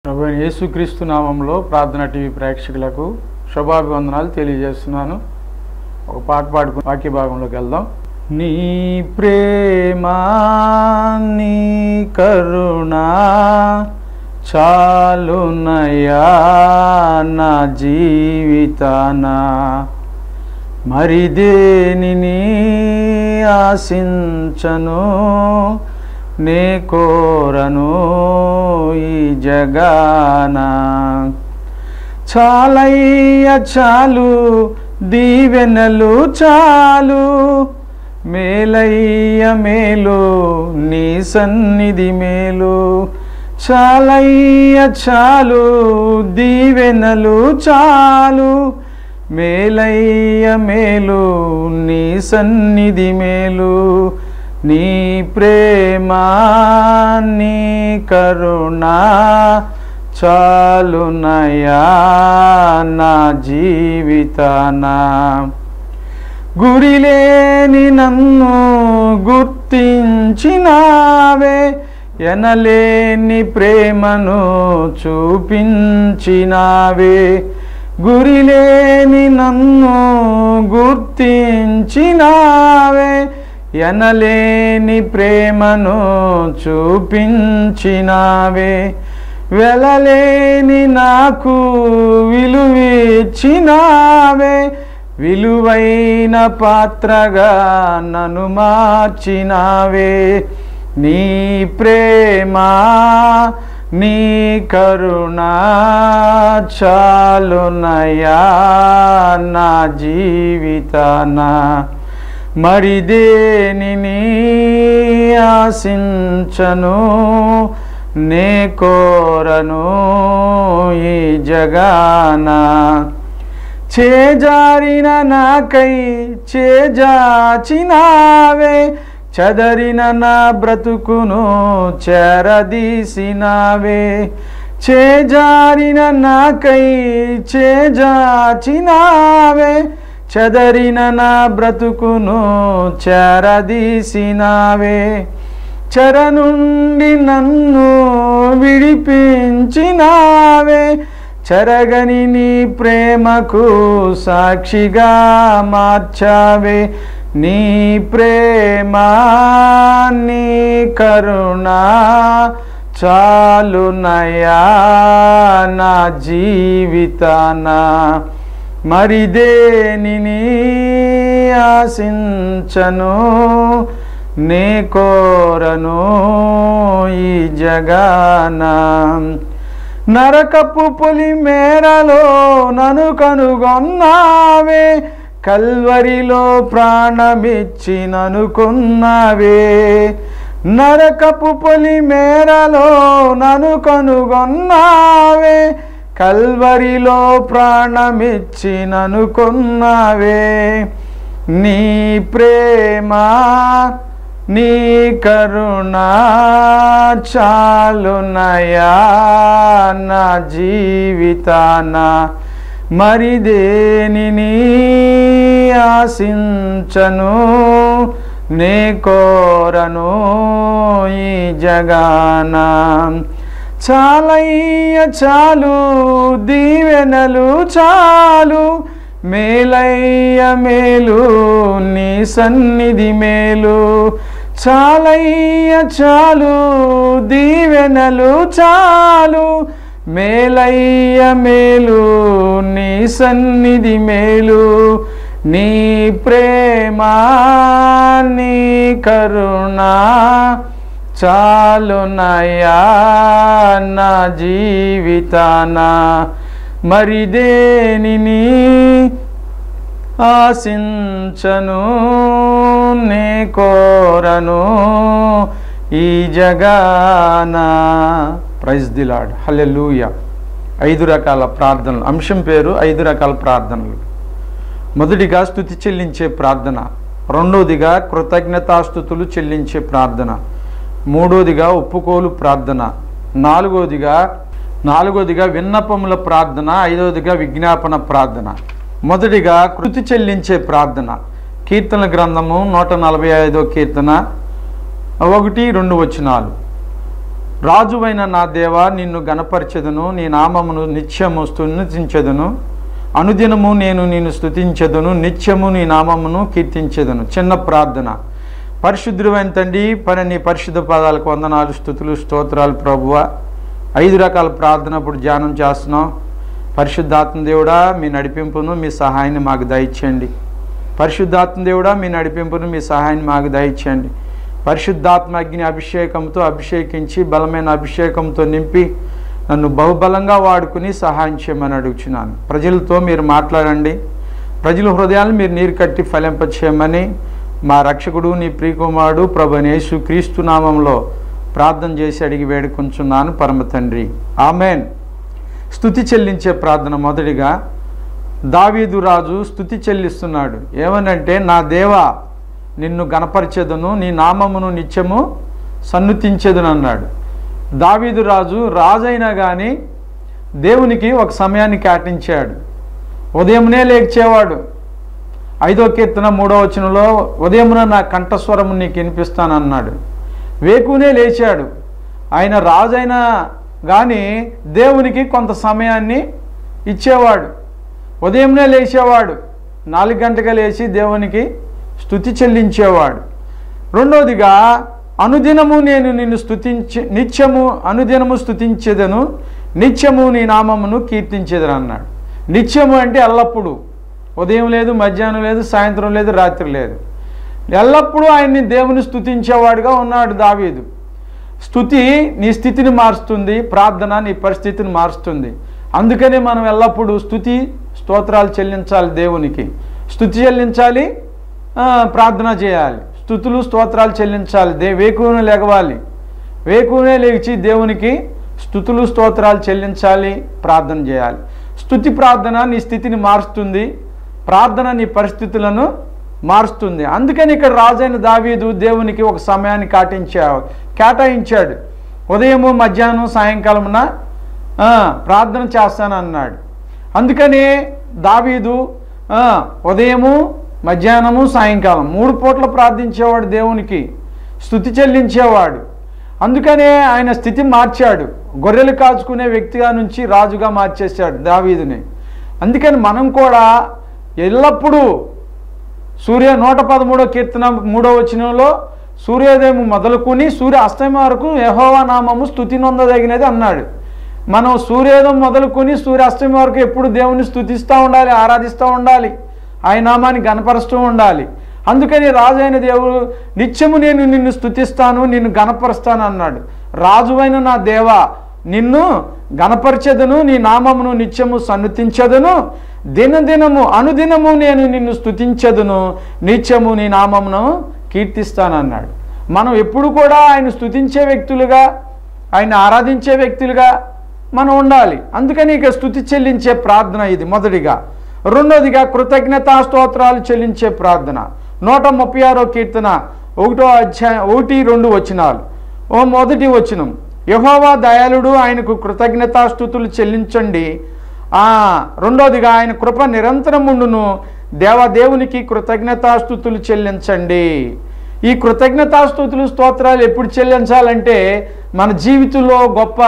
ప్రభు అయిన యేసుక్రీస్తు నామంలో ప్రార్థన టీవీ ప్రేక్షకులకు శుభాభివందనాలు తెలియజేస్తున్నాను ఒక పాట పాడుకుని వాక్య భాగంలోకి వెళ్దాం నీ ప్రేమ నీ కరుణ చాలునయా నా జీవితాన మరి దేనిని ఆశించను నే కోరను ఈ జగాన చాలయ్య చాలు దీవెనలు చాలు మేలయ్య మేలు నీ సన్నిధి మేలు చాలయ్య చాలు దీవెనలు చాలు మేలయ్య మేలు నీ సన్నిధి మేలు నీ ప్రేమ నీ కరుణ చాలునయా నా జీవితాన గురిలేని నన్ను గుర్తించినావే ఎనలేని ప్రేమను చూపించినావే గురిలేని నన్ను గుర్తించినావే ఎనలేని ప్రేమను చూపించినావే వెలలేని నాకు విలువిచ్చినావే విలువైన పాత్రగా నన్ను మార్చినావే నీ ప్రేమ నీ కరుణ చాలునయా నా జీవితాన మరి దేనిని ఆశించను నే కోరను ఈ జగాన చేజారిన నాకై చేజాచినావే చదరిన నా బ్రతుకును చెరదీసినావే చేజారిన నాకై చేజాచినావే చదరిన నా బ్రతుకును చెరదీసినావే చెర నుండి నన్ను విడిపించినావే చెరగని నీ ప్రేమకు సాక్షిగా మార్చావే నీ ప్రేమ నీ కరుణ చాలునయా నా జీవితాన మరి దేనిని ఆశించను నే కోరను ఈ జగాన నరకపు పొలి మేరలో నను కనుగొన్నావే కల్వరిలో ప్రాణమిచ్చి నను కొన్నావే నరకపు పొలి మేరలో నను కనుగొన్నావే కల్వరిలో ప్రాణమిచ్చి నను కొన్నావే నీ ప్రేమ నీ కరుణ చాలునయా నా జీవితాన మరి దేనిని ఆశించను నే కోరను ఈ జగాన చాలయ్య చాలు దీవెనలు చాలు మేలయ్య మేలు నీ సన్నిధి మేలు చాలయ్య చాలు దీవెనలు చాలు మేలయ్య మేలు నీ సన్నిధి మేలు నీ ప్రేమ నీ కరుణ చాలునయా నా జీవితాన మరి దేనిని ఆశించను నే కోరను ఈ జగాన ప్రైజ్ ది లాడ్ హల్లెలూయా ఐదు రకాల ప్రార్థనలు అంశం పేరు ఐదు రకాల ప్రార్థనలు మొదటిగా స్థుతి చెల్లించే ప్రార్థన రెండోదిగా కృతజ్ఞతాస్థుతులు చెల్లించే ప్రార్థన మూడోదిగా ఒప్పుకోలు ప్రార్థన నాలుగోదిగా నాలుగోదిగా విన్నపముల ప్రార్థన ఐదవదిగా విజ్ఞాపన ప్రార్థన మొదటిగా కృతి చెల్లించే ప్రార్థన కీర్తన గ్రంథము నూట నలభై ఐదో కీర్తన ఒకటి రెండు వచనాలు రాజువైన నా దేవా నిన్ను గణపరచెదను నీ నామమును నిత్యము స్తుతించెదను అనుదినము నేను నిన్ను స్తుతించెదను నిత్యము నీ నామమును కీర్తించెదను చిన్న ప్రార్థన పరిశుద్ధుడైన తండ్రి పని నీ పరిశుద్ధ పదాలకు వందనాలు స్థుతులు స్తోత్రాలు ప్రభువ ఐదు రకాల ప్రార్థన ఇప్పుడు ధ్యానం చేస్తున్నాం పరిశుద్ధాత్మ దేవుడా మీ నడిపింపును మీ సహాయాన్ని మాకు దయచేయండి పరిశుద్ధాత్మ దేవుడా మీ నడిపింపును మీ సహాయాన్ని మాకు దయచేయండి పరిశుద్ధాత్మ అగ్ని అభిషేకంతో అభిషేకించి బలమైన అభిషేకంతో నింపి నన్ను బహుబలంగా వాడుకుని సహాయం చేయమని అడుగుచున్నాను ప్రజలతో మీరు మాట్లాడండి ప్రజల హృదయాలను మీరు నీరు కట్టి ఫలింపచేయమని మా రక్షకుడు నీ ప్రియకుమారుడు ప్రభు యేసు క్రీస్తు నామంలో ప్రార్థన చేసి అడిగి వేడుకొంచున్నాను పరమ తండ్రి ఆమెన్ స్థుతి చెల్లించే ప్రార్థన మొదటిగా దావీదు రాజు స్థుతి చెల్లిస్తున్నాడు ఏమనంటే నా దేవా నిన్ను గణపరిచెదను నీ నామమును నిత్యము సన్నుతించెదను అన్నాడు దావీదు రాజు రాజైనా కానీ దేవునికి ఒక సమయాన్ని కేటాయించాడు ఉదయమునే లేచేవాడు ఐదో కీర్తన మూడో వచనంలో ఉదయమున నా కంఠస్వరము నీకు వినిపిస్తానన్నాడు వేకునే లేచాడు ఆయన రాజైనా కానీ దేవునికి కొంత సమయాన్ని ఇచ్చేవాడు ఉదయంనే లేచేవాడు నాలుగు గంటగా లేచి దేవునికి స్థుతి చెల్లించేవాడు రెండోదిగా అనుదినము నేను నిన్ను స్థుతించి నిత్యము అనుదినము స్థుతించేదను నిత్యము నీ నామమును కీర్తించేదను అన్నాడు నిత్యము అంటే ఎల్లప్పుడూ ఉదయం లేదు మధ్యాహ్నం లేదు సాయంత్రం లేదు రాత్రి లేదు ఎల్లప్పుడూ ఆయన్ని దేవుని స్థుతించేవాడుగా ఉన్నాడు దావీదు స్థుతి నీ స్థితిని మారుస్తుంది ప్రార్థన నీ పరిస్థితిని మారుస్తుంది అందుకనే మనం ఎల్లప్పుడూ స్థుతి స్తోత్రాలు చెల్లించాలి దేవునికి స్థుతి చెల్లించాలి ఆ, ప్రార్థన చేయాలి స్థుతులు స్తోత్రాలు చెల్లించాలి దే వేకువనే లెగవాలి వేకువనే లేచి దేవునికి స్థుతులు స్తోత్రాలు చెల్లించాలి ప్రార్థన చేయాలి స్థుతి ప్రార్థన నీ స్థితిని మారుస్తుంది ప్రార్థన నీ పరిస్థితులను మారుస్తుంది అందుకని ఇక్కడ రాజైన దావీదు దేవునికి ఒక సమయాన్ని కాటించా కేటాయించాడు ఉదయము మధ్యాహ్నం సాయంకాలమున ఆ, ప్రార్థన చేస్తానన్నాడు అందుకని దావీదు ఆ, ఉదయము మధ్యాహ్నము సాయంకాలం మూడు పూట్ల ప్రార్థించేవాడు దేవునికి స్థుతి చెల్లించేవాడు అందుకనే ఆయన స్థితి మార్చాడు గొర్రెలు కాచుకునే వ్యక్తిగా నుంచి రాజుగా మార్చేశాడు దావీదుని అందుకని మనం కూడా ఎల్లప్పుడూ సూర్య నూట పదమూడో కీర్తన మూడో వచనంలో సూర్యోదయం మొదలుకొని సూర్య అస్తమయం వరకు యహోవా నామము స్థుతి నొందదగినది అన్నాడు మనం సూర్యోదయం మొదలుకొని సూర్య అస్తమయం వరకు ఎప్పుడు దేవుని స్థుతిస్తూ ఉండాలి ఆరాధిస్తూ ఉండాలి ఆయన నామాన్ని గనపరుస్తూ ఉండాలి అందుకని రాజైన దేవుడు నిత్యము నేను నిన్ను స్థుతిస్తాను నిన్ను గనపరుస్తాను అన్నాడు రాజువైన నా దేవా నిన్ను గనపరచెదను నీ నామమును నిత్యము సన్నుతించదును దినదినము అనుదినము నేను నిన్ను స్థుతించదును నిత్యము నీ నామమును కీర్తిస్తానన్నాడు మనం ఎప్పుడు కూడా ఆయన స్థుతించే వ్యక్తులుగా ఆయన ఆరాధించే వ్యక్తులుగా మనం ఉండాలి అందుకని ఇక స్థుతి చెల్లించే ప్రార్థన ఇది మొదటిగా రెండోదిగా కృతజ్ఞతా స్తోత్రాలు చెల్లించే ప్రార్థన నూట ముప్పై ఆరో కీర్తన ఒకటో అధ్యాయం ఒకటి రెండు వచనాలు ఓ మొదటి వచనం యహోవా దయాళుడు ఆయనకు కృతజ్ఞతాస్థుతులు చెల్లించండి ఆ రెండోదిగా ఆయన కృప నిరంతరం ఉండును దేవదేవునికి కృతజ్ఞతాస్థుతులు చెల్లించండి ఈ కృతజ్ఞతాస్థుతులు స్తోత్రాలు ఎప్పుడు చెల్లించాలంటే మన జీవితంలో గొప్ప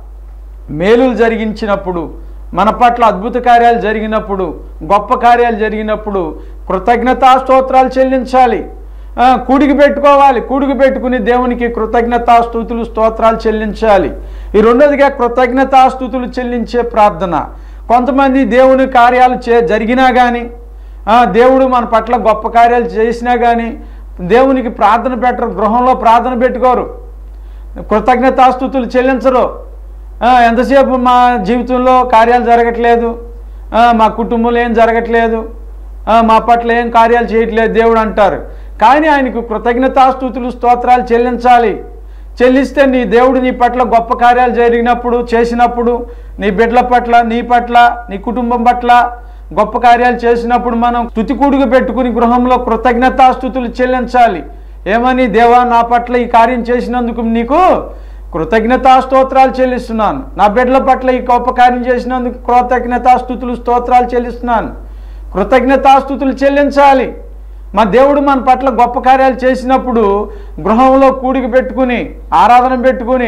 మేలులు జరిగించినప్పుడు మన పట్ల అద్భుత కార్యాలు జరిగినప్పుడు గొప్ప కార్యాలు జరిగినప్పుడు కృతజ్ఞతా స్తోత్రాలు చెల్లించాలి ఆ, కూడికి పెట్టుకోవాలి కూడికి పెట్టుకుని దేవునికి కృతజ్ఞతా స్థుతులు స్తోత్రాలు చెల్లించాలి ఈ రెండోదిగా కృతజ్ఞతా స్థుతులు చెల్లించే ప్రార్థన కొంతమంది దేవుని కార్యాలు చే జరిగినా కానీ దేవుడు మన పట్ల గొప్ప కార్యాలు చేసినా కానీ దేవునికి ప్రార్థన పెట్టరు గృహంలో ప్రార్థన పెట్టుకోరు కృతజ్ఞతాస్థుతులు చెల్లించరు ఆ, ఎంతసేపు మా జీవితంలో కార్యాలు జరగట్లేదు ఆ, మా కుటుంబంలో ఏం జరగట్లేదు ఆ, మా పట్ల ఏం కార్యాలు చేయట్లేదు దేవుడు అంటారు కానీ ఆయనకు కృతజ్ఞతాస్థుతులు స్తోత్రాలు చెల్లించాలి చెల్లిస్తే నీ దేవుడు నీ పట్ల గొప్ప కార్యాలు జరిగినప్పుడు చేసినప్పుడు నీ బిడ్డల పట్ల నీ పట్ల నీ కుటుంబం పట్ల గొప్ప కార్యాలు చేసినప్పుడు మనం స్థుతి కూడుగు పెట్టుకుని గృహంలో కృతజ్ఞతాస్థుతులు చెల్లించాలి ఏమని దేవా నా పట్ల ఈ కార్యం చేసినందుకు నీకు కృతజ్ఞతా స్తోత్రాలు చెల్లిస్తున్నాను నా బిడ్డల పట్ల ఈ గొప్ప కార్యం చేసినందుకు కృతజ్ఞతాస్థుతులు స్తోత్రాలు చెల్లిస్తున్నాను కృతజ్ఞతాస్థుతులు చెల్లించాలి మా దేవుడు మన పట్ల గొప్ప కార్యాలు చేసినప్పుడు గృహంలో కూడికి పెట్టుకుని ఆరాధన పెట్టుకుని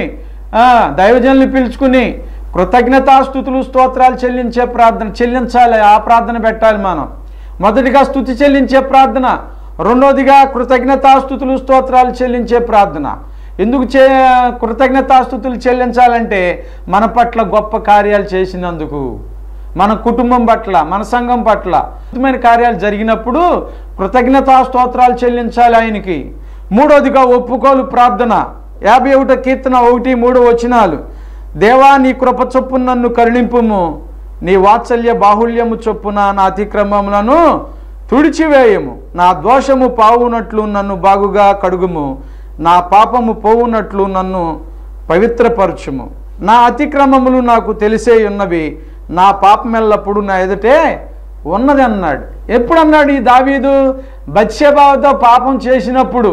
ఆ, దైవజనులు పిలుచుకుని కృతజ్ఞతాస్థుతులు స్తోత్రాలు చెల్లించే ప్రార్థన చెల్లించాలి ఆ ప్రార్థన పెట్టాలి మనం మొదటిగా స్థుతి చెల్లించే ప్రార్థన రెండోదిగా కృతజ్ఞతాస్థుతులు స్తోత్రాలు చెల్లించే ప్రార్థన ఎందుకు చే కృతజ్ఞతాస్థుతులు చెల్లించాలంటే మన పట్ల గొప్ప కార్యాలు చేసినందుకు మన కుటుంబం పట్ల మన సంఘం పట్ల అద్భుతమైన కార్యాలు జరిగినప్పుడు కృతజ్ఞతా స్తోత్రాలు చెల్లించాలి ఆయనకి మూడోదిగా ఒప్పుకోలు ప్రార్థన యాభై ఒకటో కీర్తన ఒకటి మూడు వచనాలు దేవా నీ కృప చొప్పున నన్ను కరుణింపుము నీ వాత్సల్య బాహుల్యము చొప్పున నా అతిక్రమములను తుడిచివేయము నా దోషము పావునట్లు నన్ను బాగుగా కడుగుము నా పాపము పోవునట్లు నన్ను పవిత్రపరచుము నా అతిక్రమములు నాకు తెలిసే ఉన్నవి నా పాపం ఎల్లప్పుడు నా ఎదుటే ఉన్నది అన్నాడు ఎప్పుడు అన్నాడు ఈ దావీదు బత్స్యబావతో పాపం చేసినప్పుడు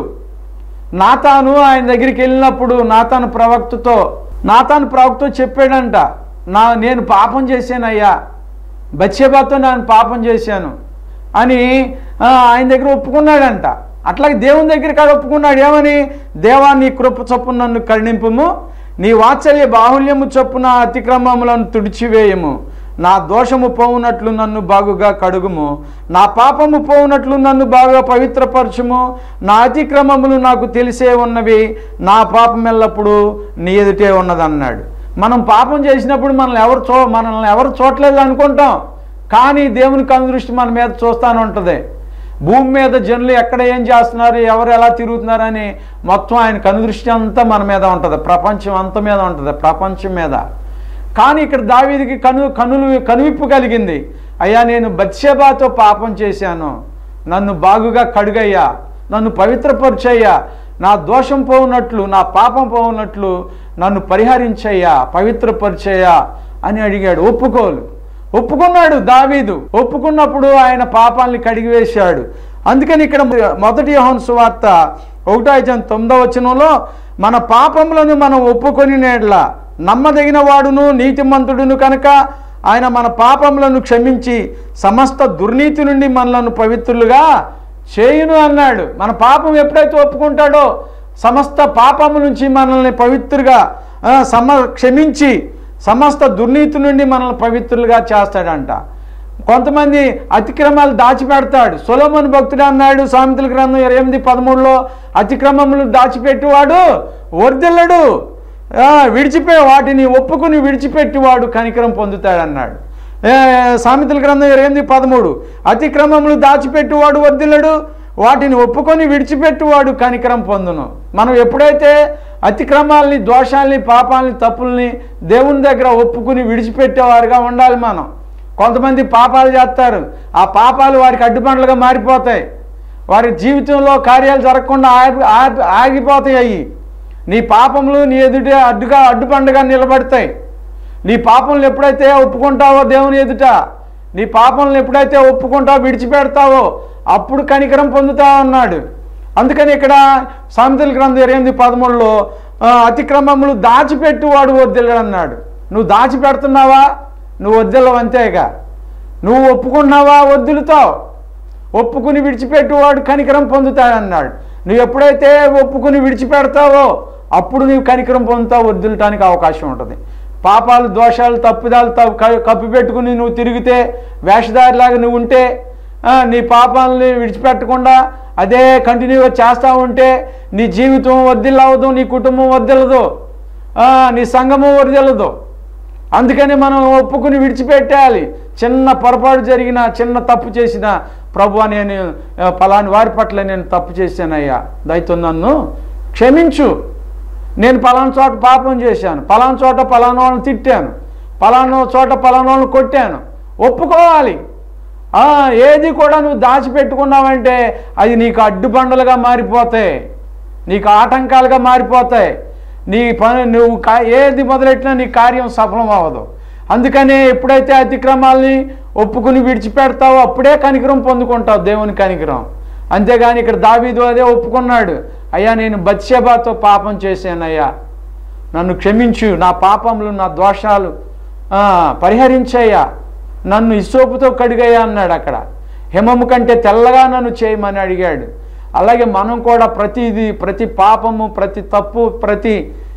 నాతాను ఆయన దగ్గరికి వెళ్ళినప్పుడు నాతాను ప్రవక్తతో నాతాను ప్రవక్త చెప్పాడంట నా నేను పాపం చేశానయ్యా బత్స్యబాతో నేను పాపం చేశాను అని ఆ, ఆయన దగ్గర ఒప్పుకున్నాడంట అట్లాగే దేవుని దగ్గర కాడ ఒప్పుకున్నాడు ఏమని దేవా నీ కృప చొప్పున నన్ను కరుణింపుము నీ వాత్సల్య బాహుల్యము చొప్పున అతిక్రమములను తుడిచివేయము నా దోషము పోవునట్లు నన్ను బాగుగా కడుగుము నా పాపము పోవునట్లు నన్ను బాగా పవిత్రపరచుము నా అతిక్రమములు నాకు తెలిసే ఉన్నవి నా పాపం ఎల్లప్పుడు నీ ఎదుటే ఉన్నదన్నాడు మనం పాపం చేసినప్పుడు మనల్ని ఎవరు చూ మనల్ని ఎవరు చూడలేదు అనుకుంటాం కానీ దేవుని కనుదృష్టి మన మీద చూస్తానే ఉంటుంది భూమి మీద జనులు ఎక్కడ ఏం చేస్తున్నారు ఎవరు ఎలా తిరుగుతున్నారని మొత్తం ఆయన కనుదృష్టి అంతా మన మీద ఉంటుంది ప్రపంచం అంత మీద ఉంటుంది ప్రపంచం మీద కానీ ఇక్కడ దావీదికి కను కనులు కనువిప్పు కలిగింది అయ్యా నేను బత్షెబాతో పాపం చేశాను నన్ను బాగుగా కడుగయ్యా నన్ను పవిత్రపరిచయ్యా నా దోషం పోవునట్లు నా పాపం పోవునట్లు నన్ను పరిహరించయ్యా పవిత్రపరిచయ్యా అని అడిగాడు ఒప్పుకోలు ఒప్పుకున్నాడు దావీదు ఒప్పుకున్నప్పుడు ఆయన పాపాలని కడిగివేశాడు అందుకని ఇక్కడ మొదటి యోహాను సువార్త ఒకటో అధ్యాయం తొమ్మిదో వచనంలో మన పాపములను మనం ఒప్పుకొని నేడ్ల నమ్మదగిన వాడును నీతిమంతుడును కనుక ఆయన మన పాపములను క్షమించి సమస్త దుర్నీతి నుండి మనలను పవిత్రులుగా చేయును అన్నాడు మన పాపం ఎప్పుడైతే ఒప్పుకుంటాడో సమస్త పాపము నుంచి మనల్ని పవిత్రుగా ఆ, సమ క్షమించి సమస్త దుర్నీతి నుండి మనల్ని పవిత్రులుగా చేస్తాడంట కొంతమంది అతిక్రమాలు దాచిపెడతాడు సొలోమన్ భక్తుడు అన్నాడు సామెతల గ్రంథం ఇరవై ఎనిమిది పదమూడులో అతిక్రమములు దాచిపెట్టువాడు వర్దిల్లడు ఆ, విడిచిపోయి వాటిని ఒప్పుకుని విడిచిపెట్టువాడు కనికరం పొందుతాడన్నాడు ఏ, సామెతల గ్రంథం ఇరవై ఎనిమిది పదమూడు అతిక్రమములు దాచిపెట్టువాడు వర్దిల్లడు వాటిని ఒప్పుకొని విడిచిపెట్టువాడు కనికరం పొందును మనం ఎప్పుడైతే అతిక్రమాల్ని దోషాల్ని పాపాలని తప్పుల్ని దేవుని దగ్గర ఒప్పుకుని విడిచిపెట్టేవారుగా ఉండాలి మనం కొంతమంది పాపాలు చేస్తారు ఆ పాపాలు వారికి అడ్డుబండలుగా మారిపోతాయి వారి జీవితంలో కార్యాలు జరగకుండా ఆగి ఆగి- ఆగిపోతాయి అవి నీ పాపములు నీ ఎదుట అడ్డుగా అడ్డుబండగా నిలబడతాయి నీ పాపములు ఎప్పుడైతే ఒప్పుకుంటావో దేవుని ఎదుట నీ పాపములను ఎప్పుడైతే ఒప్పుకుంటావో విడిచిపెడతావో అప్పుడు కనికరం పొందుతా అన్నాడు అందుకని ఇక్కడ సామెతల గ్రంథం ఇరవై ఎనిమిది పదమూడులో ఆ, అతిక్రమములు దాచిపెట్టువాడు వద్దిల్లడు అన్నాడు నువ్వు దాచిపెడుతున్నావా నువ్వు వద్దిల్లవు అంతేగా నువ్వు ఒప్పుకున్నావా వద్దులుతావు ఒప్పుకుని విడిచిపెట్టువాడు కనికరం పొందుతాడన్నాడు నువ్వు ఎప్పుడైతే ఒప్పుకుని విడిచిపెడతావో అప్పుడు నీవు కనికరం పొందుతావు వద్దులటానికి అవకాశం ఉంటుంది పాపాలు దోషాలు తప్పిదాలు తప్పు క- కప్పిపెట్టుకుని నువ్వు తిరిగితే వేషధారిలాగా నువ్వు ఉంటే ఆ, నీ పాపాలని విడిచిపెట్టకుండా అదే కంటిన్యూగా చేస్తూ ఉంటే నీ జీవితం వర్దిల్లవదు నీ కుటుంబం వర్దిల్లదు ఆ, నీ సంఘము వర్దిల్లదు అందుకని మనం ఒప్పుకుని విడిచిపెట్టాలి చిన్న పొరపాటు జరిగిన చిన్న తప్పు చేసిన ప్రభు నేను ఆ, ఫలాని వారి పట్ల నేను తప్పు చేశానయ్యా దయతో నన్ను క్షమించు నేను పలానా చోట పాపం చేశాను పలానా చోట పలానా వాళ్ళని తిట్టాను పలానా చోట పలానా వాళ్ళని కొట్టాను ఒప్పుకోవాలి ఆ, ఏది కూడా నువ్వు దాచిపెట్టుకున్నావంటే అది నీకు అడ్డుబండలుగా మారిపోతాయి నీకు ఆటంకాలుగా మారిపోతాయి నీ పని నువ్వు కా ఏది మొదలెట్టినా నీ కార్యం సఫలం అవ్వదు అందుకనే ఎప్పుడైతే అతిక్రమాల్ని ఒప్పుకుని విడిచిపెడతావో అప్పుడే కనికరం పొందుకుంటావు దేవుని కనికరం అంతేగాని ఇక్కడ దావీదు అదే ఒప్పుకున్నాడు అయ్యా నేను బత్షెబాతో పాపం చేశానయ్యా నన్ను క్షమించు నా పాపములు నా దోషాలు ఆ, పరిహరించయ్యా నన్ను ఇసోపుతో కడిగయ్యా అన్నాడు అక్కడ హిమము కంటే తెల్లగా నన్ను చేయమని అడిగాడు అలాగే మనం కూడా ప్రతిది ప్రతి పాపము ప్రతి తప్పు ప్రతి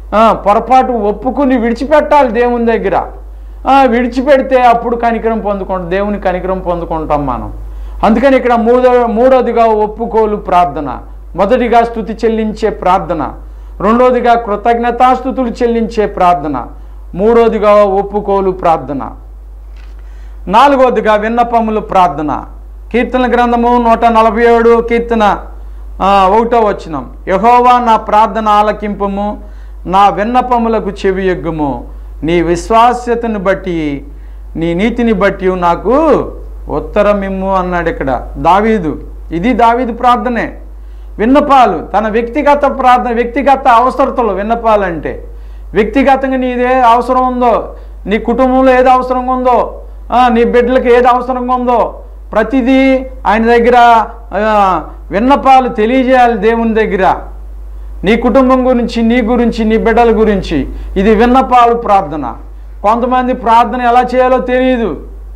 ఆ, పొరపాటు ఒప్పుకుని విడిచిపెట్టాలి దేవుని దగ్గర ఆ, విడిచిపెడితే అప్పుడు కనికరం పొందుకుంటాం దేవుని కనికరం పొందుకుంటాం మనం అందుకని ఇక్కడ మూడో మూడోదిగా ఒప్పుకోలు ప్రార్థన మొదటిగా స్థుతి చెల్లించే ప్రార్థన రెండోదిగా కృతజ్ఞతాస్థుతులు చెల్లించే ప్రార్థన మూడోదిగా ఒప్పుకోలు ప్రార్థన నాలుగోదిగా విన్నపములు ప్రార్థన కీర్తన గ్రంథము నూట నలభై ఏడు కీర్తన ఆ, ఒకటో వచనం యహోవా నా ప్రార్థన ఆలకింపము నా విన్నపములకు చెవి ఎగ్గుము నీ విశ్వాస్యతను బట్టి నీ నీతిని బట్టి నాకు ఉత్తరమిమ్ము అన్నాడు ఇక్కడ దావీదు ఇది దావీదు ప్రార్థనే విన్నపాలు తన వ్యక్తిగత ప్రార్థన వ్యక్తిగత అవసరతలు విన్నపాలంటే వ్యక్తిగతంగా నీదే అవసరం ఉందో నీ కుటుంబంలో ఏది అవసరంగా ఉందో ఆ, నీ బిడ్డలకు ఏది అవసరంగా ఉందో ప్రతిదీ ఆయన దగ్గర ఆ, విన్నపాలు తెలియజేయాలి దేవుని దగ్గర నీ కుటుంబం గురించి నీ గురించి నీ బిడ్డల గురించి ఇది విన్నపాలు ప్రార్థన కొంతమంది ప్రార్థన ఎలా చేయాలో తెలియదు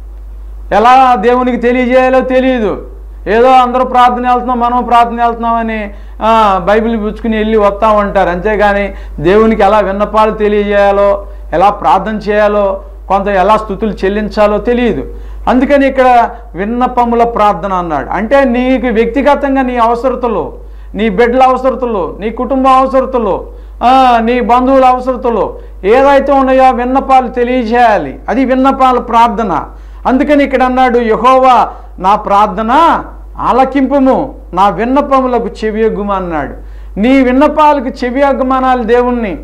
ఎలా దేవునికి తెలియజేయాలో తెలియదు ఏదో అందరూ ప్రార్థన వెళ్తున్నాం మనం ప్రార్థన వెళ్తున్నామని ఆ, బైబిల్ పుచ్చుకుని వెళ్ళి వస్తామంటారు అంతేగాని దేవునికి ఎలా విన్నపాలు తెలియజేయాలో ఎలా ప్రార్థన చేయాలో కొంత ఎలా స్థుతులు చెల్లించాలో తెలియదు అందుకని ఇక్కడ విన్నపముల ప్రార్థన అన్నాడు అంటే నీకు వ్యక్తిగతంగా నీ అవసరతలు నీ బిడ్డల అవసరతలు నీ కుటుంబ అవసరతలు ఆ, నీ బంధువుల అవసరతలు ఏదైతే ఉన్నాయో ఆ విన్నపాలు తెలియజేయాలి అది విన్నపాల ప్రార్థన అందుకని ఇక్కడ అన్నాడు యహోవా నా ప్రార్థన ఆలకింపుము నా విన్నపములకు చెవియొగ్గుము అన్నాడు నీ విన్నపాలకు చెవియొగ్గమనాలి దేవుణ్ణి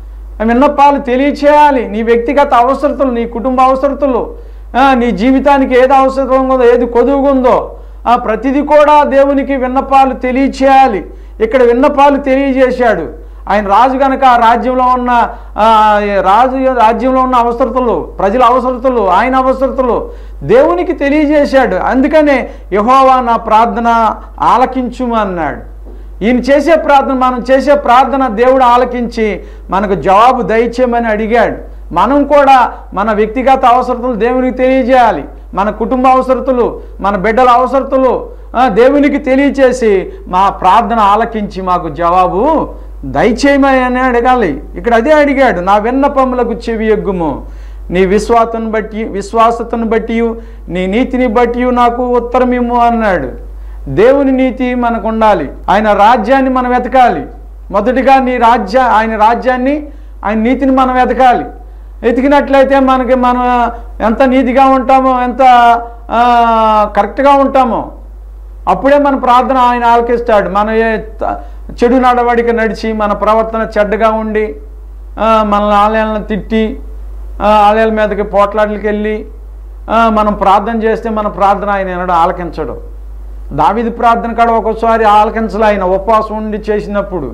ఆ విన్నపాలు తెలియచేయాలి నీ వ్యక్తిగత అవసరతలు నీ కుటుంబ అవసరతలు ఆ, నీ జీవితానికి ఏది అవసరం ఉందో ఏది కొదువుగా ఉందో ఆ ప్రతిదీ కూడా దేవునికి విన్నపాలు తెలియచేయాలి ఇక్కడ విన్నపాలు తెలియజేశాడు ఆయన రాజు కనుక ఆ రాజ్యంలో ఉన్న ఆ, రాజు రాజ్యంలో ఉన్న అవసరతలు ప్రజల అవసరతలు ఆయన అవసరతలు దేవునికి తెలియజేశాడు అందుకనే యహోవా నా ప్రార్థన ఆలకించుము అన్నాడు ఈయన చేసే ప్రార్థన మనం చేసే ప్రార్థన దేవుడు ఆలకించి మనకు జవాబు దయచేయమని అడిగాడు మనం కూడా మన వ్యక్తిగత అవసరతలు దేవునికి తెలియజేయాలి మన కుటుంబ అవసరతలు మన బిడ్డల అవసరతలు ఆ, దేవునికి తెలియచేసి మా ప్రార్థన ఆలకించి మాకు జవాబు దయచేయమని అని అడగాలి ఇక్కడ అదే అడిగాడు నా విన్నపములకు చెవి ఎగ్గుము నీ విశ్వాసను బట్టి విశ్వాసతను బట్టి నీ నీతిని బట్టి నాకు ఉత్తరమిమ్ము అన్నాడు దేవుని నీతి మనకు ఉండాలి ఆయన రాజ్యాన్ని మనం వెతకాలి మొదటిగా నీ రాజ్య ఆయన రాజ్యాన్ని ఆయన నీతిని మనం వెతకాలి వెతికినట్లయితే మనకి మనం ఎంత నీతిగా ఉంటామో ఎంత ఆ, కరెక్ట్గా ఉంటామో అప్పుడే మన ప్రార్థన ఆయన ఆలకిస్తాడు మన ఏ త- చెడు నడవడిక నడిచి మన ప్రవర్తన చెడ్డగా ఉండి ఆ, మనల్ని ఆలయాలను తిట్టి ఆ, ఆలయాల మీదకి పోట్లాట్లకి వెళ్ళి ఆ, మనం ప్రార్థన చేస్తే మన ప్రార్థన ఆయన ఎన్నడూ ఆలకించడు దావిది ప్రార్థన కాడ ఒక్కోసారి ఆలకించలే ఆయన ఉపవాసం ఉండి చేసినప్పుడు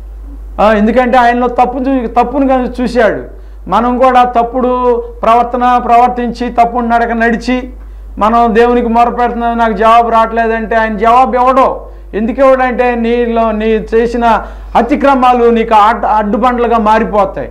ఆ, ఎందుకంటే ఆయనలో తప్పు చూ తప్పును కనుక చూశాడు మనం కూడా తప్పుడు ప్రవర్తన ప్రవర్తించి తప్పుడు నడక నడిచి మనం దేవునికి మొరపెడుతున్నాం నాకు జవాబు రావట్లేదంటే ఆయన జవాబు ఇవ్వడో ఎందుకు ఇవ్వడంటే నీలో నీ చేసిన అతిక్రమాలు నీకు అడ్డ అడ్డుబండ్లుగా మారిపోతాయి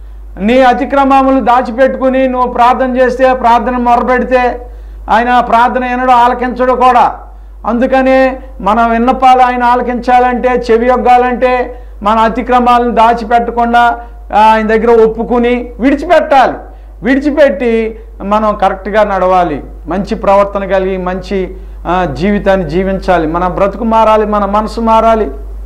నీ అతిక్రమములు దాచిపెట్టుకుని నువ్వు ప్రార్థన చేస్తే ప్రార్థన మొరపెడితే ఆయన ప్రార్థన ఎన్నడూ ఆలకించడు కూడా అందుకని మన విన్నపాలు ఆయన ఆలకించాలంటే చెవి యొగ్గాలంటే మన అతిక్రమాలను దాచిపెట్టకుండా ఆయన దగ్గర ఒప్పుకుని విడిచిపెట్టాలి విడిచిపెట్టి మనం కరెక్ట్గా నడవాలి మంచి ప్రవర్తన కలిగి మంచి ఆ, జీవితాన్ని జీవించాలి మన బ్రతుకు మారాలి మన మనసు మారాలి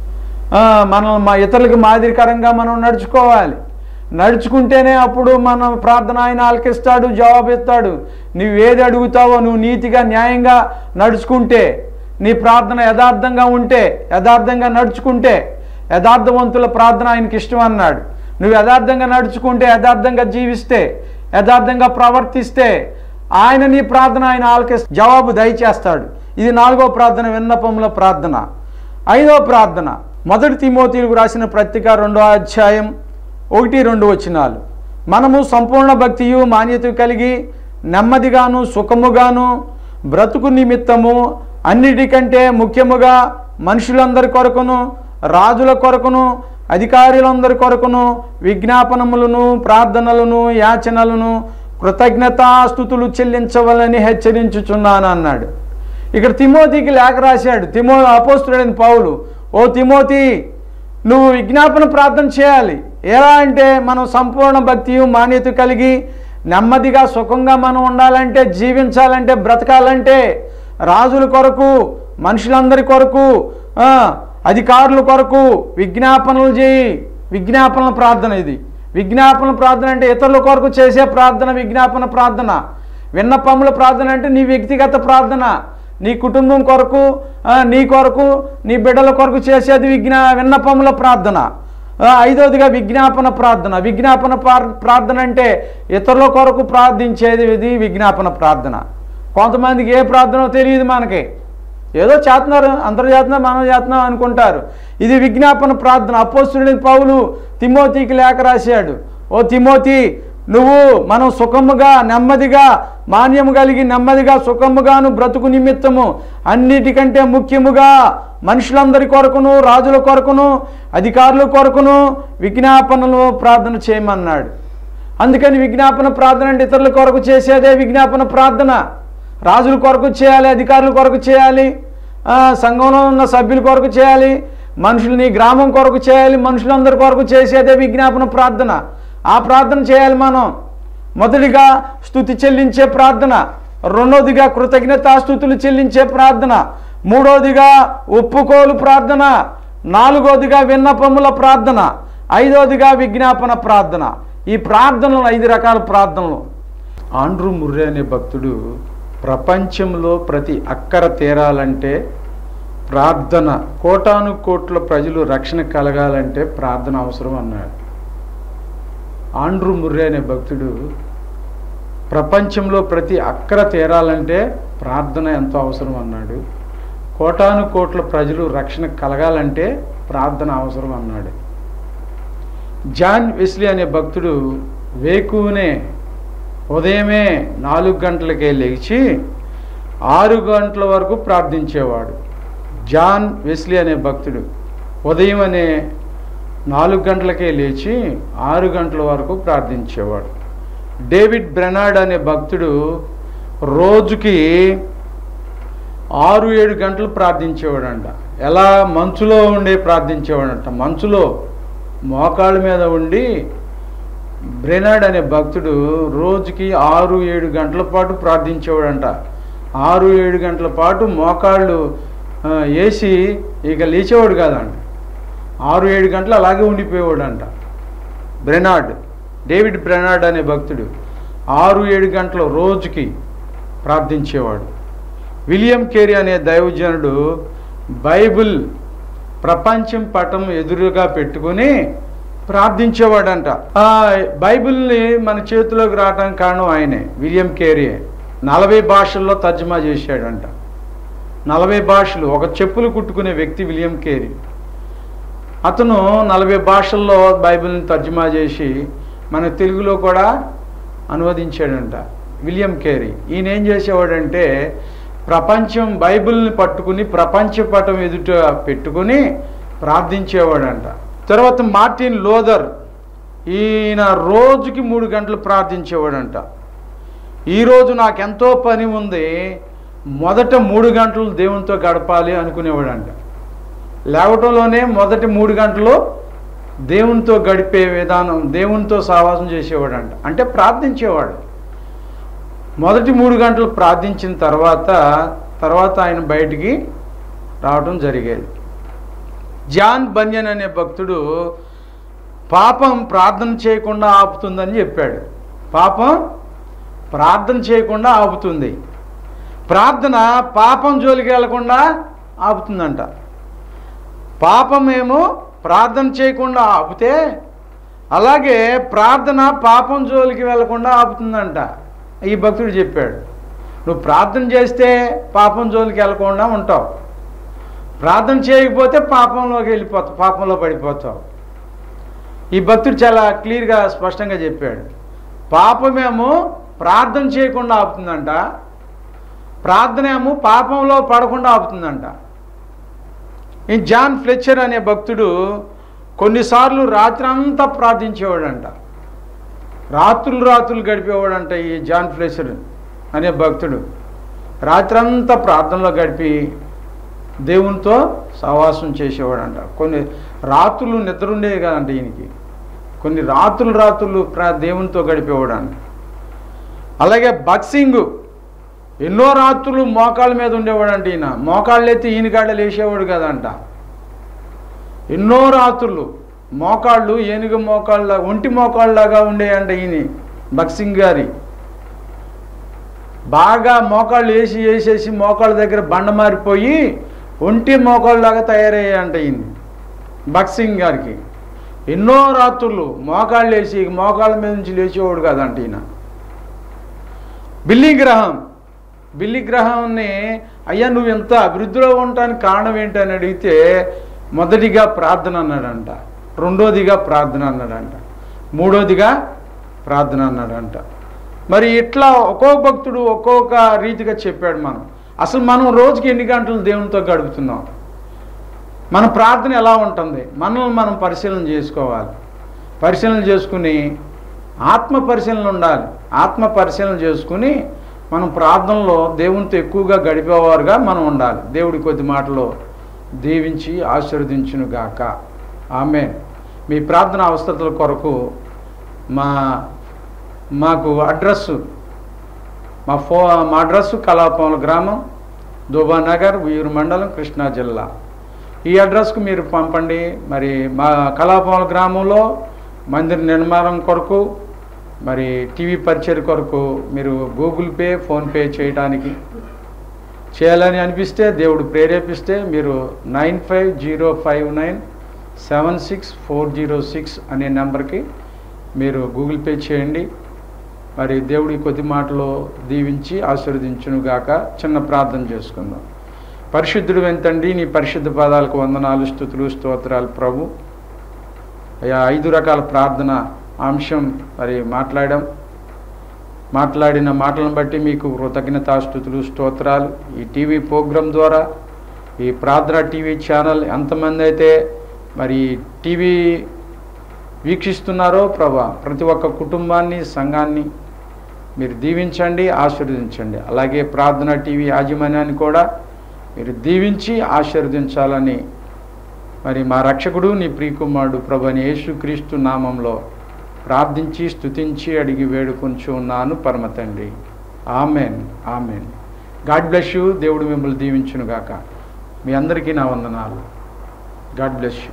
ఆ, మనం మా ఇతరులకు మాదిరికరంగా మనం నడుచుకోవాలి నడుచుకుంటేనే అప్పుడు మన ప్రార్థన ఆయన ఆలకిస్తాడు జవాబు ఇస్తాడు నువ్వు ఏది అడుగుతావో నువ్వు నీతిగా న్యాయంగా నడుచుకుంటే నీ ప్రార్థన యథార్థంగా ఉంటే యథార్థంగా నడుచుకుంటే యథార్థవంతుల ప్రార్థన ఆయనకి ఇష్టం అన్నాడు నువ్వు యథార్థంగా నడుచుకుంటే యథార్థంగా జీవిస్తే యథార్థంగా ప్రవర్తిస్తే ఆయన నీ ప్రార్థన ఆయన ఆలకి జవాబు దయచేస్తాడు ఇది నాలుగో ప్రార్థన విన్నపముల ప్రార్థన ఐదో ప్రార్థన మొదటి తిమోతిలకు రాసిన పత్రిక రెండో అధ్యాయం ఒకటి రెండు వచనాలు మనము సంపూర్ణ భక్తియు మాన్యత కలిగి నెమ్మదిగాను సుఖముగాను బ్రతుకు నిమిత్తము అన్నిటికంటే ముఖ్యముగా మనుషులందరి కొరకును రాజుల కొరకును అధికారులందరి కొరకును విజ్ఞాపనములను ప్రార్థనలను యాచనలను కృతజ్ఞతాస్థుతులు చెల్లించవలని హెచ్చరించుచున్నాను అన్నాడు ఇక్కడ తిమోతికి లేఖ రాశాడు తిమో అపోస్తుడైన పౌలు ఓ తిమోతి నువ్వు విజ్ఞాపన ప్రార్థన చేయాలి ఎలా అంటే మనం సంపూర్ణ భక్తియు మాన్యత కలిగి నెమ్మదిగా సుఖంగా మనం ఉండాలంటే జీవించాలంటే బ్రతకాలంటే రాజుల కొరకు మనుషులందరి కొరకు ఆ, అధికారుల కొరకు విజ్ఞాపనలు చేయి విజ్ఞాపనల ప్రార్థన ఇది విజ్ఞాపన ప్రార్థన అంటే ఇతరుల కొరకు చేసే ప్రార్థన విజ్ఞాపన ప్రార్థన విన్నపముల ప్రార్థన అంటే నీ వ్యక్తిగత ప్రార్థన నీ కుటుంబం కొరకు ఆ, నీ కొరకు నీ బిడ్డల కొరకు చేసేది విజ్ఞా విన్నపముల ప్రార్థన ఆ, ఐదవదిగా విజ్ఞాపన ప్రార్థన విజ్ఞాపన ప్రార్- ప్రార్థన అంటే ఇతరుల కొరకు ప్రార్థించేది ఇది విజ్ఞాపన ప్రార్థన కొంతమందికి ఏ ప్రార్థనో తెలియదు మనకి ఏదో చేస్తున్నారు అందరూ చేస్తున్నారు మనం చేస్తున్నాం అనుకుంటారు ఇది విజ్ఞాపన ప్రార్థన అపోస్తుడి పౌలు తిమోతికి లేఖ రాశాడు ఓ తిమోతి నువ్వు మనం సుఖముగా నెమ్మదిగా మాన్యము కలిగి నెమ్మదిగా సుఖముగాను బ్రతుకు నిమిత్తము అన్నిటికంటే ముఖ్యముగా మనుషులందరి కొరకును రాజుల కొరకును అధికారుల కొరకును విజ్ఞాపనలు ప్రార్థన చేయమన్నాడు అందుకని విజ్ఞాపన ప్రార్థన అంటే ఇతరుల కొరకు చేసేదే విజ్ఞాపన ప్రార్థన రాజుల కొరకు చేయాలి అధికారుల కొరకు చేయాలి ఆ, సంఘంలో ఉన్న సభ్యుల కొరకు చేయాలి మనుషులు నీ గ్రామం కొరకు చేయాలి మనుషులందరి కొరకు చేసేదే విజ్ఞాపన ప్రార్థన ఆ ప్రార్థన చేయాలి మనం మొదటిగా స్థుతి చెల్లించే ప్రార్థన రెండోదిగా కృతజ్ఞతాస్థుతులు చెల్లించే ప్రార్థన మూడోదిగా ఒప్పుకోలు ప్రార్థన నాలుగోదిగా విన్నపముల ప్రార్థన ఐదోదిగా విజ్ఞాపన ప్రార్థన ఈ ప్రార్థనలు ఐదు రకాల ప్రార్థనలు ఆండ్రూ ముర్రే అనే భక్తుడు ప్రపంచంలో ప్రతి అక్కర తీరాలంటే ప్రార్థన కోటాను కోట్ల ప్రజలు రక్షణ కలగాలంటే ప్రార్థన అవసరం అన్నాడు ఆండ్రూ ముర్రే అనే భక్తుడు ప్రపంచంలో ప్రతి అక్కర తీరాలంటే ప్రార్థన ఎంతో అవసరం అన్నాడు కోటాను కోట్ల ప్రజలు రక్షణ కలగాలంటే ప్రార్థన అవసరం అన్నాడు జాన్ వెస్లీ అనే భక్తుడు వేకువనే ఉదయమే నాలుగు గంటలకే లేచి ఆరు గంటల వరకు ప్రార్థించేవాడు జాన్ వెస్లీ అనే భక్తుడు ఉదయం అనే నాలుగు గంటలకే లేచి ఆరు గంటల వరకు ప్రార్థించేవాడు డేవిడ్ బ్రెనాడ్ అనే భక్తుడు రోజుకి ఆరు ఏడు గంటలు ప్రార్థించేవాడంట ఎలా మంచులో ఉండి ప్రార్థించేవాడంట మంచులో మోకాళ్ళ మీద ఉండి బ్రెనాడ్ అనే భక్తుడు రోజుకి ఆరు ఏడు గంటల పాటు ప్రార్థించేవాడంట ఆరు ఏడు గంటల పాటు మోకాళ్ళు ఆ, వేసి ఇక లేచేవాడు కాదంట ఆరు ఏడు గంటలు అలాగే ఉండిపోయేవాడంట బ్రెనాడ్ డేవిడ్ బ్రెనాడ్ అనే భక్తుడు ఆరు ఏడు గంటలు రోజుకి ప్రార్థించేవాడు విలియం కేరీ అనే దైవజనుడు బైబిల్ ప్రపంచం పటం ఎదురుగా పెట్టుకొని ప్రార్థించేవాడంట ఆ బైబిల్ని మన చేతిలోకి రావడానికి కారణం ఆయనే విలియం కేరీ నలభై భాషల్లో తర్జుమా చేశాడంట నలభై భాషలు ఒక చెప్పులు కుట్టుకునే వ్యక్తి విలియం కేరీ అతను నలభై భాషల్లో బైబిల్ని తర్జుమా చేసి మన తెలుగులో కూడా అనువదించాడంట విలియం కేరీ ఈయన ఏం చేసేవాడంటే ప్రపంచం బైబిల్ని పట్టుకుని ప్రపంచ పటం ఎదుట పెట్టుకుని ప్రార్థించేవాడంట తర్వాత మార్టిన్ లోదర్ ఈయన రోజుకి మూడు గంటలు ప్రార్థించేవాడంట ఈరోజు నాకెంతో పని ఉంది మొదట మూడు గంటలు దేవునితో గడపాలి అనుకునేవాడంట లేవటంలోనే మొదటి మూడు గంటలు దేవునితో గడిపే విధానం దేవునితో సావాసం చేసేవాడంట అంటే ప్రార్థించేవాడు మొదటి మూడు గంటలు ప్రార్థించిన తర్వాత తర్వాత ఆయన బయటికి రావడం జరిగేది జాన్ బన్యన్ అనే భక్తుడు పాపం ప్రార్థన చేయకుండా ఆపుతుందని చెప్పాడు పాపం ప్రార్థన చేయకుండా ఆపుతుంది ప్రార్థన పాపం జోలికి వెళ్లకుండా ఆపుతుందంట పాపమేమో ప్రార్థన చేయకుండా ఆపితే అలాగే ప్రార్థన పాపం జోలికి వెళ్లకుండా ఆపుతుందంట ఈ భక్తుడు చెప్పాడు నువ్వు ప్రార్థన చేస్తే పాపం జోలికి వెళ్ళకుండా ఉంటావు ప్రార్థన చేయకపోతే పాపంలోకి వెళ్ళిపోతావు పాపంలో పడిపోతావు ఈ భక్తుడు చాలా క్లియర్గా స్పష్టంగా చెప్పాడు పాపమేమో ప్రార్థన చేయకుండా ఆపుతుందంట ప్రార్థన ఏమో పాపంలో పడకుండా ఆపుతుందంట ఈ జాన్ ఫ్లెచర్ అనే భక్తుడు కొన్నిసార్లు రాత్రి అంతా ప్రార్థించేవాడంట రాత్రులు రాత్రులు గడిపేవాడంట ఈ జాన్ ఫ్లెచర్ అనే భక్తుడు రాత్రంతా ప్రార్థనలో గడిపి దేవునితో సహవాసం చేసేవాడంట కొన్ని రాత్రులు నిద్ర ఉండేవి కదంట ఈయనకి కొన్ని రాత్రులు రాత్రులు ప్రా దేవునితో గడిపేవాడంట అలాగే బాక్సింగ్ ఎన్నో రాత్రులు మోకాళ్ళ మీద ఉండేవాడంట ఈయన మోకాళ్ళు ఎత్తి ఈయన కాడ లేచేవాడు కదంట ఎన్నో రాత్రులు మోకాళ్ళు ఏనుగు మోకాళ్ళ ఒంటి మోకాళ్ళలాగా ఉండేయంట ఈయన బక్సింగ్ గారి బాగా మోకాళ్ళు వేసి వేసేసి మోకాళ్ళ దగ్గర బండ మారిపోయి ఒంటి మోకాళ్ళలాగా తయారయ్యాయంట ఈయన బక్సింగ్ గారికి ఎన్నో రాత్రులు మోకాళ్ళు వేసి మోకాళ్ళ మీద నుంచి లేచేవాడు కదంట ఈయన బిల్లి గ్రహం బిల్లి గ్రహాన్ని అయ్యా నువ్వు ఎంత అభివృద్ధిలో ఉండటానికి కారణం ఏంటని అడిగితే మొదటిగా ప్రార్థన అన్నాడంట రెండోదిగా ప్రార్థన అన్నాడంట మూడోదిగా ప్రార్థన అన్నాడంట మరి ఇట్లా ఒక్కొక్క భక్తుడు ఒక్కొక్క రీతిగా చెప్పాడు మనం అసలు మనం రోజుకి ఎన్ని గంటలు దేవునితో గడుపుతున్నాం మన ప్రార్థన ఎలా ఉంటుంది మనల్ని మనం పరిశీలన చేసుకోవాలి పరిశీలన చేసుకుని ఆత్మ పరిశీలన ఉండాలి ఆత్మ పరిశీలన చేసుకుని మనం ప్రార్థనలో దేవునితో ఎక్కువగా గడిపేవారుగా మనం ఉండాలి దేవుడి కొద్ది మాటలో దీవించి ఆశీర్వదించును గాక ఆమె మీ ప్రార్థన అవసరతల కొరకు మా మాకు అడ్రస్సు మా ఫో మా అడ్రస్సు కళాపంల గ్రామం దుబానగర్ ఉయ్యూరు మండలం కృష్ణా జిల్లా ఈ అడ్రస్కు మీరు పంపండి మరి మా కళాపంల గ్రామంలో మందిర నిర్మాణం కొరకు మరి టీవీ పరిచయ కొరకు మీరు గూగుల్ పే ఫోన్పే చేయడానికి చేయాలని అనిపిస్తే దేవుడు ప్రేరేపిస్తే మీరు nine five zero five nine seven six four zero six అనే నెంబర్కి మీరు గూగుల్ పే చేయండి మరి దేవుడి కొద్ది మాటలో దీవించి ఆశీర్వదించును గాక చిన్న ప్రార్థన చేసుకుందాం పరిశుద్ధుడు వెంతండి నీ పరిశుద్ధ పదాలకు వందనాలు స్థుతులు స్తోత్రాలు ప్రభు అయ్యా ఐదు రకాల ప్రార్థన అంశం మరి మాట్లాడాం మాట్లాడిన మాటలను బట్టి మీకు కృతజ్ఞతాస్థుతులు స్తోత్రాలు ఈ టీవీ ప్రోగ్రాం ద్వారా ఈ ప్రార్థన టీవీ ఛానల్ ఎంతమంది అయితే మరి టీవీ వీక్షిస్తున్నారో ప్రభా ప్రతి ఒక్క కుటుంబాన్ని సంఘాన్ని మీరు దీవించండి ఆశీర్వదించండి అలాగే ప్రార్థన టీవీ యాజమాన్యాన్ని కూడా మీరు దీవించి ఆశీర్వదించాలని మరి మా రక్షకుడు నీ ప్రియకుమారుడు ప్రభు అని యేసుక్రీస్తు నామంలో ప్రార్థించి స్తుతించి అడిగి వేడుకొంచు ఉన్నాను పరమ తండ్రి amen amen God bless you దేవుడు మిమ్మల్ని దీవించునుగాక మీ అందరికీ నా వందనాలు గాడ్ బ్లెస్ యూ